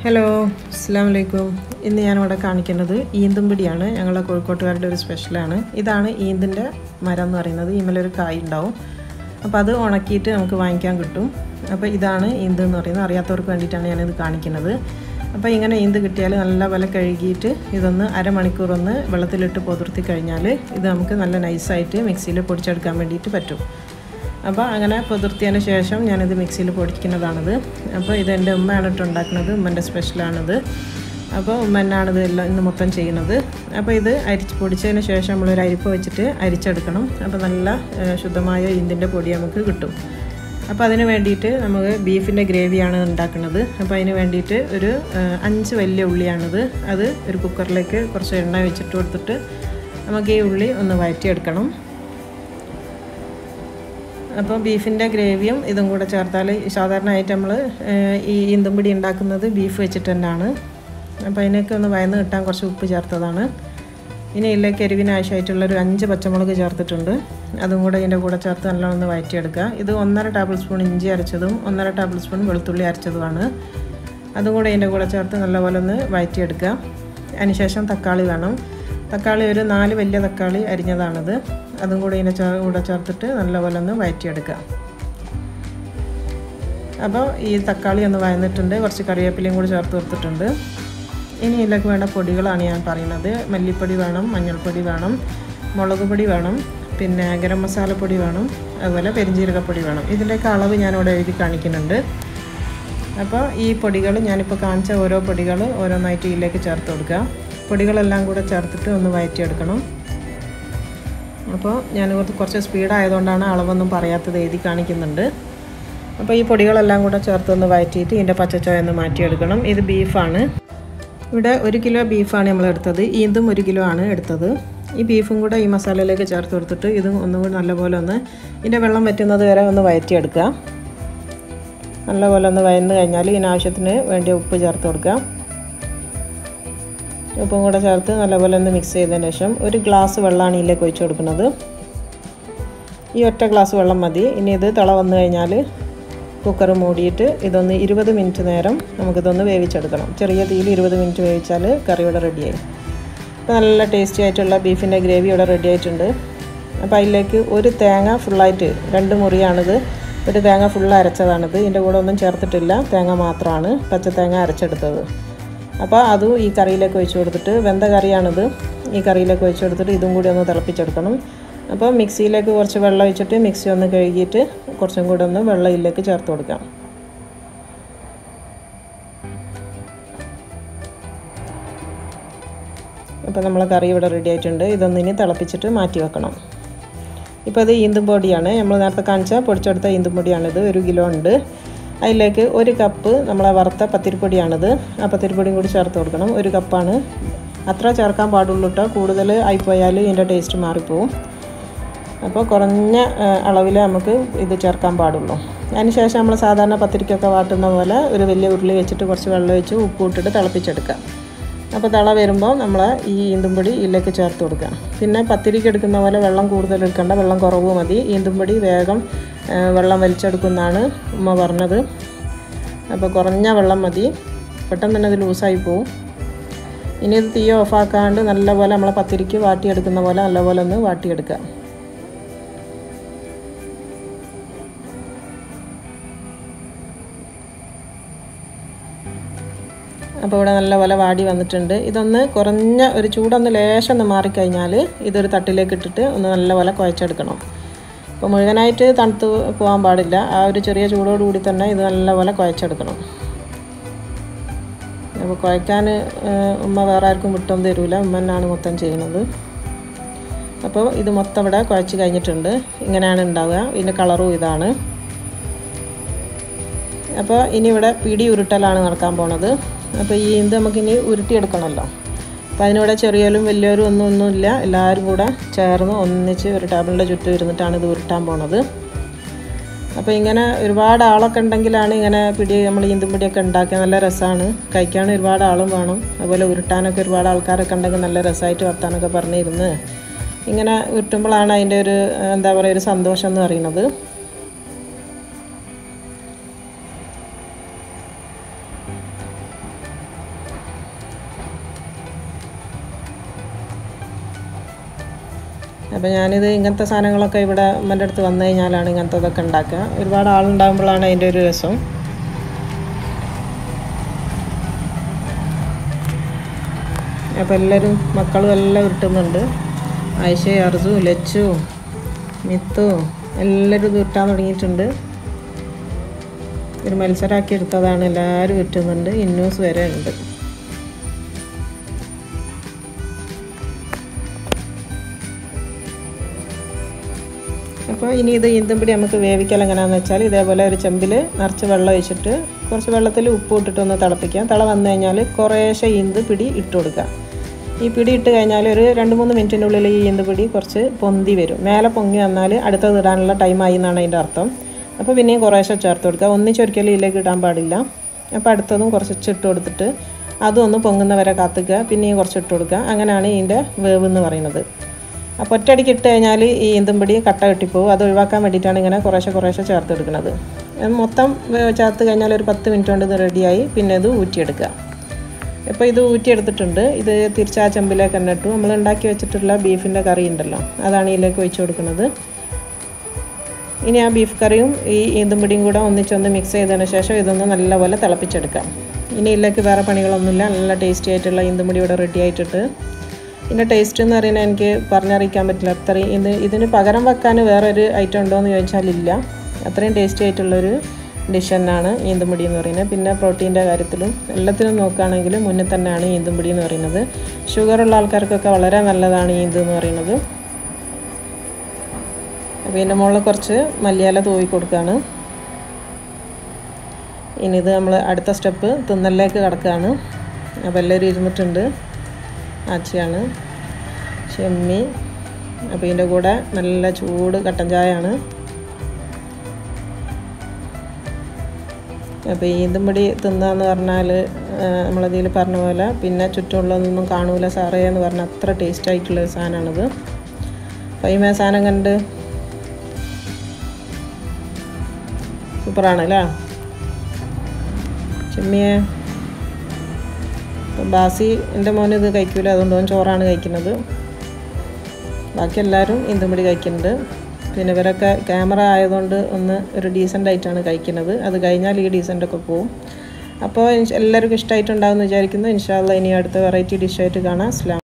hello അസ്സാം വലൈക്കും ഇന്ന് ഞാനിവിടെ കാണിക്കുന്നത് ഈന്തുംപിടിയാണ് ഞങ്ങളെ കോഴിക്കോട്ടുകാരുടെ ഒരു സ്പെഷ്യലാണ് ഇതാണ് ഈന്തിൻ്റെ മരം എന്ന് പറയുന്നത് ഈമലൊരു കായ് ഉണ്ടാവും അപ്പോൾ അത് ഉണക്കിയിട്ട് നമുക്ക് വാങ്ങിക്കാൻ കിട്ടും അപ്പോൾ ഇതാണ് ഈന്ത് എന്ന് പറയുന്നത് അറിയാത്തവർക്ക് വേണ്ടിയിട്ടാണ് ഞാനിത് കാണിക്കുന്നത് അപ്പോൾ ഇങ്ങനെ ഈന്ത് കിട്ടിയാൽ നല്ല പോലെ കഴുകിയിട്ട് ഇതൊന്ന് അരമണിക്കൂർ ഒന്ന് വെള്ളത്തിലിട്ട് പൊതിർത്തി കഴിഞ്ഞാൽ ഇത് നമുക്ക് നല്ല നൈസായിട്ട് മിക്സിയിൽ പൊടിച്ചെടുക്കാൻ വേണ്ടിയിട്ട് പറ്റും അപ്പോൾ അങ്ങനെ പൊതിർത്തിയതിന് ശേഷം ഞാനിത് മിക്സിയിൽ പൊടിക്കുന്നതാണിത് അപ്പോൾ ഇത് എൻ്റെ ഉമ്മയാണ് ഇട്ട് ഉണ്ടാക്കുന്നത് ഉമ്മൻ്റെ സ്പെഷ്യലാണിത് അപ്പോൾ ഉമ്മ തന്നെയാണ് ഇത് എല്ലാം ഇന്ന് മൊത്തം ചെയ്യുന്നത് അപ്പോൾ ഇത് അരിച്ച് പൊടിച്ചതിന് ശേഷം നമ്മളൊരു അരിപ്പ് വെച്ചിട്ട് അരിച്ചെടുക്കണം അപ്പോൾ നല്ല ഏഹ്, ശുദ്ധമായ ഇതിൻ്റെ പൊടി നമുക്ക് കിട്ടും അപ്പോൾ അതിന് വേണ്ടിയിട്ട് നമുക്ക് ബീഫിൻ്റെ ഗ്രേവിയാണ് ഉണ്ടാക്കുന്നത് അപ്പോൾ അതിന് വേണ്ടിയിട്ട് ഒരു ഏഹ്, അഞ്ച് വലിയ ഉള്ളിയാണിത് അത് ഒരു കുക്കറിലേക്ക് കുറച്ച് എണ്ണ വെച്ചിട്ട് കൊടുത്തിട്ട് നമുക്ക് ഈ ഉള്ളി ഒന്ന് വഴറ്റിയെടുക്കണം അപ്പോൾ ബീഫിൻ്റെ ഗ്രേവിയും ഇതും കൂടെ ചേർത്താൽ സാധാരണയായിട്ട് നമ്മൾ ഈ ഈന്തുംപിടി ഉണ്ടാക്കുന്നത് ബീഫ് വെച്ചിട്ട് തന്നെയാണ് അപ്പോൾ അതിനൊക്കെ ഒന്ന് വയന്ന് കിട്ടാൻ കുറച്ച് ഉപ്പ് ചേർത്തതാണ് ഇനി ഇതിലേക്ക് എരിവിന് ആവശ്യമായിട്ടുള്ള ഒരു അഞ്ച് പച്ചമുളക് ചേർത്തിട്ടുണ്ട് അതും കൂടെ ഇതിൻ്റെ കൂടെ ചേർത്ത് നല്ലോണം ഒന്ന് വഴറ്റിയെടുക്കുക ഇത് ഒന്നര ടേബിൾ സ്പൂൺ ഇഞ്ചി അരച്ചതും ഒന്നര ടേബിൾ സ്പൂൺ വെളുത്തുള്ളി അരച്ചതുമാണ് അതും കൂടെ ഇതിൻ്റെ കൂടെ ചേർത്ത് നല്ലപോലെ ഒന്ന് വഴറ്റിയെടുക്കുക അതിനുശേഷം തക്കാളി വേണം തക്കാളി ഒരു നാല് വലിയ തക്കാളി അരിഞ്ഞതാണിത് അതും കൂടെ ഇതിൻ്റെ ചേ കൂടെ ചേർത്തിട്ട് നല്ലപോലെ ഒന്ന് വഴറ്റിയെടുക്കുക അപ്പോൾ ഈ തക്കാളി ഒന്ന് വഴന്നിട്ടുണ്ട് കുറച്ച് കറിവേപ്പിലയും കൂടി ചേർത്ത് കൊടുത്തിട്ടുണ്ട് ഇനി ഇതിലേക്ക് വേണ്ട പൊടികളാണ് ഞാൻ പറയുന്നത് മല്ലിപ്പൊടി വേണം മഞ്ഞൾപ്പൊടി വേണം മുളക് പൊടി വേണം പിന്നെ ഗരം മസാലപ്പൊടി വേണം അതുപോലെ പെരിഞ്ജീരകപ്പൊടി വേണം ഇതിൻ്റെയൊക്കെ അളവ് ഞാനിവിടെ എഴുതി കാണിക്കുന്നുണ്ട് അപ്പോൾ ഈ പൊടികൾ ഞാനിപ്പോൾ കാണിച്ച ഓരോ പൊടികൾ ഓരോന്നായിട്ട് ഇതിലേക്ക് ചേർത്ത് കൊടുക്കുക പൊടികളെല്ലാം കൂടെ ചേർത്തിട്ട് ഒന്ന് വഴറ്റിയെടുക്കണം അപ്പോൾ ഞാൻ കുറച്ച് കുറച്ച് സ്പീഡായതുകൊണ്ടാണ് അളവൊന്നും പറയാത്തത് എഴുതി കാണിക്കുന്നുണ്ട് അപ്പോൾ ഈ പൊടികളെല്ലാം കൂടെ ചേർത്തൊന്ന് വഴറ്റിയിട്ട് ഇതിൻ്റെ പച്ചച്ചോയ ഒന്ന് മാറ്റിയെടുക്കണം ഇത് ബീഫാണ് ഇവിടെ ഒരു കിലോ ബീഫാണ് നമ്മൾ എടുത്തത് ഈന്തും ഒരു കിലോ ആണ് എടുത്തത് ഈ ബീഫും കൂടെ ഈ മസാലയിലേക്ക് ചേർത്ത് കൊടുത്തിട്ട് ഇതും ഒന്നും കൂടി നല്ലപോലെ ഒന്ന് ഇതിൻ്റെ വെള്ളം വറ്റുന്നത് വരെ ഒന്ന് വഴറ്റിയെടുക്കുക നല്ലപോലെ ഒന്ന് വയന്ന് കഴിഞ്ഞാൽ ഇതിനാവശ്യത്തിന് വേണ്ടിയ ഉപ്പ് ചേർത്ത് കൊടുക്കുക ഉപ്പും കൂടെ ചേർത്ത് നല്ലപോലെ ഒന്ന് മിക്സ് ചെയ്തതിന് ശേഷം ഒരു ഗ്ലാസ് വെള്ളമാണ് ഇതിലേക്ക് ഒഴിച്ചു കൊടുക്കുന്നത് ഈ ഒറ്റ ഗ്ലാസ് വെള്ളം മതി ഇനി ഇത് തിള വന്നു കഴിഞ്ഞാൽ കുക്കർ മൂടിയിട്ട് ഇതൊന്ന് ഇരുപത് മിനിറ്റ് നേരം നമുക്കിതൊന്ന് വേവിച്ചെടുക്കണം ചെറിയ തീയിൽ ഇരുപത് മിനിറ്റ് വേവിച്ചാൽ കറി ഇവിടെ റെഡിയായി അപ്പോൾ നല്ല ടേസ്റ്റി ആയിട്ടുള്ള ബീഫിൻ്റെ ഗ്രേവി ഇവിടെ റെഡി ആയിട്ടുണ്ട് അപ്പോൾ അതിലേക്ക് ഒരു തേങ്ങ ഫുള്ളായിട്ട് രണ്ട് മുറിയാണിത് ഒരു തേങ്ങ ഫുള്ള് അരച്ചതാണിത് ഇതിൻ്റെ കൂടെ ഒന്നും ചേർത്തിട്ടില്ല തേങ്ങ മാത്രമാണ് പച്ച തേങ്ങ അരച്ചെടുത്തത് അപ്പോൾ അതും ഈ കറിയിലേക്ക് ഒഴിച്ച് കൊടുത്തിട്ട് വെന്ത കറിയാണിത് ഈ കറിയിലേക്ക് ഒഴിച്ച് കൊടുത്തിട്ട് ഇതും കൂടി ഒന്ന് തിളപ്പിച്ചെടുക്കണം അപ്പോൾ മിക്സിയിലേക്ക് കുറച്ച് വെള്ളം ഒഴിച്ചിട്ട് മിക്സി ഒന്ന് കഴുകിയിട്ട് കുറച്ചും കൂടി ഒന്ന് വെള്ളം ഇതിലേക്ക് ചേർത്ത് കൊടുക്കാം അപ്പോൾ നമ്മളെ കറി ഇവിടെ റെഡി ആയിട്ടുണ്ട് ഇതൊന്ന് ഇനി തിളപ്പിച്ചിട്ട് മാറ്റി വെക്കണം ഇപ്പോൾ ഇത് ഈന്തും പൊടിയാണ് നമ്മൾ നേരത്തെ കാണിച്ച പൊടിച്ചെടുത്ത ഈന്തും പൊടിയാണിത് ഒരു കിലോ ഉണ്ട് അതിലേക്ക് ഒരു കപ്പ് നമ്മളെ വറുത്ത പത്തിരിപ്പൊടിയാണിത് ആ പത്തിരിപ്പൊടിയും കൂടി ചേർത്ത് കൊടുക്കണം ഒരു കപ്പാണ് അത്ര ചേർക്കാൻ പാടുള്ളൂ കേട്ടോ കൂടുതൽ ആയിപ്പോയാൽ ഇതിൻ്റെ ടേസ്റ്റ് മാറിപ്പോവും അപ്പോൾ കുറഞ്ഞ അളവിൽ നമുക്ക് ഇത് ചേർക്കാൻ പാടുള്ളൂ അതിന് ശേഷം നമ്മൾ സാധാരണ പത്തിരിക്കൊക്കെ വാട്ടുന്ന പോലെ ഒരു വലിയ ഉരുളി വെച്ചിട്ട് കുറച്ച് വെള്ളം ഒഴിച്ച് ഉപ്പ് ഇട്ടിട്ട് തിളപ്പിച്ചെടുക്കാം അപ്പോൾ തള വരുമ്പോൾ നമ്മൾ ഈ ഈന്തുംപൊടി ഇതിലേക്ക് ചേർത്ത് കൊടുക്കുക പിന്നെ പത്തിരിക്ക് എടുക്കുന്ന പോലെ വെള്ളം കൂടുതൽ എടുക്കേണ്ട വെള്ളം കുറവ് മതി ഈന്തുംപൊടി വേഗം ആ, വെള്ളം വലിച്ചെടുക്കുന്നതാണ് ഉമ്മ പറഞ്ഞത് അപ്പോൾ കുറഞ്ഞ വെള്ളം മതി പെട്ടെന്ന് തന്നെ ഇത് ലൂസായി പോവും ഇനി ഇത് തീ ഓഫാക്കാണ്ട് നല്ലപോലെ നമ്മളെ പത്തിരിക്ക് വാട്ടിയെടുക്കുന്ന പോലെ നല്ലപോലെ ഒന്ന് വാട്ടിയെടുക്കുക അപ്പോൾ ഇവിടെ നല്ലപോലെ വാടി വന്നിട്ടുണ്ട് ഇതൊന്ന് കുറഞ്ഞ ഒരു ചൂടൊന്ന് ലേശം ഒന്ന് മാറിക്കഴിഞ്ഞാൽ ഇതൊരു തട്ടിലേക്ക് ഇട്ടിട്ട് ഒന്ന് നല്ലപോലെ കുഴച്ചെടുക്കണം അപ്പോൾ മുഴുവനായിട്ട് തണുത്ത് പോകാൻ പാടില്ല ആ ഒരു ചെറിയ ചൂടോടുകൂടി തന്നെ ഇത് നല്ലപോലെ കുഴച്ചെടുക്കണം അപ്പോൾ കുഴക്കാൻ ഉമ്മ വേറെ ആർക്കും വിട്ടൊന്നും തരില്ല ഉമ്മ തന്നെയാണ് മൊത്തം ചെയ്യുന്നത് അപ്പോൾ ഇത് മൊത്തം ഇവിടെ കുഴച്ച് കഴിഞ്ഞിട്ടുണ്ട് ഇങ്ങനെയാണ് ഉണ്ടാവുക ഇതിൻ്റെ കളറും ഇതാണ് അപ്പോൾ ഇനി ഇവിടെ പിടി ഉരുട്ടലാണ് നടക്കാൻ പോണത് അപ്പോൾ ഈ ഇത് നമുക്കിനി ഉരുട്ടിയെടുക്കണമല്ലോ അപ്പോൾ അതിനിവിടെ ചെറിയവരും വലിയവരും ഒന്നും ഒന്നുമില്ല എല്ലാവരും കൂടെ ചേർന്ന് ഒന്നിച്ച് ഒരു ടേബിളിൻ്റെ ചുറ്റും ഇരുന്നിട്ടാണ് ഇത് ഉരുട്ടാൻ പോണത് അപ്പോൾ ഇങ്ങനെ ഒരുപാട് ആളൊക്കെ ഉണ്ടെങ്കിലാണ് ഇങ്ങനെ പിടി നമ്മൾ ഈന്തും പിടിയൊക്കെ ഉണ്ടാക്കുക നല്ല രസമാണ് കഴിക്കാൻ ഒരുപാട് ആളും വേണം അതുപോലെ ഉരുട്ടാനൊക്കെ ഒരുപാട് ആൾക്കാരൊക്കെ ഉണ്ടെങ്കിൽ നല്ല രസമായിട്ട് വർത്താനൊക്കെ പറഞ്ഞിരുന്ന് ഇങ്ങനെ ഉരുട്ടുമ്പോഴാണ് അതിൻ്റെ ഒരു എന്താ പറയുക ഒരു സന്തോഷം എന്ന് പറയുന്നത് അപ്പോൾ ഞാനിത് ഇങ്ങനത്തെ സാധനങ്ങളൊക്കെ ഇവിടെ അമ്മൻ്റെ അടുത്ത് വന്നു കഴിഞ്ഞാലാണ് ഇങ്ങനത്തെ ഇതൊക്കെ ഉണ്ടാക്കുക ഒരുപാട് ആളുണ്ടാകുമ്പോഴാണ് അതിൻ്റെ ഒരു രസം അപ്പോൾ എല്ലാവരും മക്കളും എല്ലാം ഉരുട്ടുന്നുണ്ട് ആയിഷ അർജു ലച്ചു മിത്തു എല്ലാവരും ഇത് ഉരുട്ടാൻ തുടങ്ങിയിട്ടുണ്ട് ഒരു മത്സരമാക്കി എടുത്തതാണ് എല്ലാവരും ഉരുട്ടുന്നുണ്ട് ഇന്നൂസ് വരെ ഉണ്ട് അപ്പോൾ ഇനി ഇത് ഈന്തമ്പിടി നമുക്ക് വേവിക്കൽ എങ്ങനെയാണെന്ന് വെച്ചാൽ ഇതേപോലെ ഒരു ചെമ്പിൽ നിറച്ച് വെള്ളം ഒഴിച്ചിട്ട് കുറച്ച് വെള്ളത്തിൽ ഉപ്പ് ഇട്ടിട്ട് ഒന്ന് തിളപ്പിക്കാം തിള വന്നു കഴിഞ്ഞാൽ കുറേശ്ശെ ഈന്ത് പിടി ഇട്ട് കൊടുക്കുക ഈ പിടി ഇട്ട് കഴിഞ്ഞാൽ ഒരു രണ്ട് മൂന്ന് മിനിറ്റിൻ്റെ ഉള്ളിൽ ഈ ഈന്ത് പിടി കുറച്ച് പൊന്തി വരും മേലെ പൊങ്ങി വന്നാൽ അടുത്തത് ഇടാനുള്ള ടൈമായി എന്നാണ് അതിൻ്റെ അർത്ഥം അപ്പോൾ പിന്നെയും കുറേശ്ശെ ചേർത്ത് കൊടുക്കുക ഒന്നിച്ചൊരിക്കലും ഇതിലേക്ക് ഇടാൻ പാടില്ല അപ്പോൾ അടുത്തതും കുറച്ച് ഇട്ട് കൊടുത്തിട്ട് അതും ഒന്ന് പൊങ്ങുന്നവരെ കാത്തുക പിന്നെയും കുറച്ച് ഇട്ട് കൊടുക്കുക അങ്ങനെയാണ് ഇതിൻ്റെ വേവ് എന്ന് പറയുന്നത് അപ്പോൾ ഒറ്റയടിക്ക് ഇട്ട് കഴിഞ്ഞാൽ ഈ ഈന്തമ്പടി കട്ട കെട്ടിപ്പോവും അത് ഒഴിവാക്കാൻ വേണ്ടിയിട്ടാണ് ഇങ്ങനെ കുറേശ്ശെ കുറേശ്ശെ ചേർത്ത് എടുക്കുന്നത് മൊത്തം ചേർത്ത് കഴിഞ്ഞാൽ ഒരു പത്ത് മിനിറ്റ് കൊണ്ട് ഇത് റെഡിയായി പിന്നെ ഇത് ഊറ്റിയെടുക്കുക ഇപ്പോൾ ഇത് ഊറ്റിയെടുത്തിട്ടുണ്ട് ഇത് തിരിച്ച് ആ ചെമ്പിലേക്ക് തന്നെ ഇട്ടു നമ്മൾ ഉണ്ടാക്കി വെച്ചിട്ടുള്ള ബീഫിൻ്റെ കറി ഉണ്ടല്ലോ അതാണ് ഇതിലേക്ക് ഒഴിച്ചു കൊടുക്കുന്നത് ഇനി ആ ബീഫ് കറിയും ഈ ഈന്തമ്പടിയും കൂടെ ഒന്നിച്ചൊന്ന് മിക്സ് ചെയ്തതിന് ശേഷം ഇതൊന്ന് നല്ലപോലെ തിളപ്പിച്ചെടുക്കാം ഇനി ഇതിലേക്ക് വേറെ പണികളൊന്നുമില്ല നല്ല ടേസ്റ്റി ആയിട്ടുള്ള ഈന്തമ്പടി ഇവിടെ റെഡി ആയിട്ടിട്ട് ഇതിൻ്റെ ടേസ്റ്റ് എന്ന് പറയുന്നത് എനിക്ക് പറഞ്ഞറിയിക്കാൻ പറ്റില്ല അത്രയും ഇത് ഇതിന് പകരം വെക്കാൻ വേറൊരു ഐറ്റം ഉണ്ടോ എന്ന് ചോദിച്ചാൽ ഇല്ല അത്രയും ടേസ്റ്റി ആയിട്ടുള്ളൊരു ഡിഷ് തന്നെയാണ് ഈന്തുംപിടി എന്ന് പറയുന്നത് പിന്നെ പ്രോട്ടീൻ്റെ കാര്യത്തിലും എല്ലാത്തിനും നോക്കുകയാണെങ്കിൽ മുന്നിൽ തന്നെയാണ് ഈന്തുംപിടി എന്ന് പറയുന്നത് ഷുഗറുള്ള ആൾക്കാർക്കൊക്കെ വളരെ നല്ലതാണ് ഈന്ത് എന്ന് പറയുന്നത് അപ്പോൾ ഇതിൻ്റെ മുകളിൽ കുറച്ച് മല്ലിയില തൂവി കൊടുക്കുകയാണ് ഇനി ഇത് നമ്മൾ അടുത്ത സ്റ്റെപ്പ് തിന്നലിലേക്ക് കിടക്കുകയാണ് അപ്പോൾ എല്ലാവരും ഇരുന്നിട്ടുണ്ട് ആച്ചിയാണ് ഷെമ്മി അപ്പോൾ ഇതിൻ്റെ കൂടെ നല്ല ചൂട് കട്ടൻ ചായയാണ് അപ്പോൾ ഈന്തുംപടി തിന്നാന്ന് പറഞ്ഞാൽ നമ്മളതിൽ പറഞ്ഞ പോലെ പിന്നെ ചുറ്റുമുള്ളതൊന്നും കാണൂല സാറേ എന്ന് പറഞ്ഞാൽ അത്ര ടേസ്റ്റ് ആയിട്ടുള്ള ഒരു സാധനമാണിത് ഫൈമ സാധനം കണ്ട് സൂപ്പറാണ് അല്ലേ ചെമ്മിയെ ബാസി എൻ്റെ മോൻ ഇത് കഴിക്കൂല അതുകൊണ്ട് ഓൻ ചോറാണ് കഴിക്കുന്നത് ബാക്കി എല്ലാവരും ഇന്തുംപിടി കഴിക്കുന്നുണ്ട് പിന്നെ ഇവരൊക്കെ ക്യാമറ ആയതുകൊണ്ട് ഒന്ന് ഒരു ഡീസൻ്റ് ആയിട്ടാണ് കഴിക്കുന്നത് അത് കഴിഞ്ഞാൽ ഈ ഡീസൻ്റൊക്കെ പോവും അപ്പോൾ എല്ലാവർക്കും ഇഷ്ടമായിട്ടുണ്ടാകുമെന്ന് വിചാരിക്കുന്നു ഇൻഷാല്ല ഇനി അടുത്ത വെറൈറ്റി ഡിഷായിട്ട് കാണാം അസ്ലാം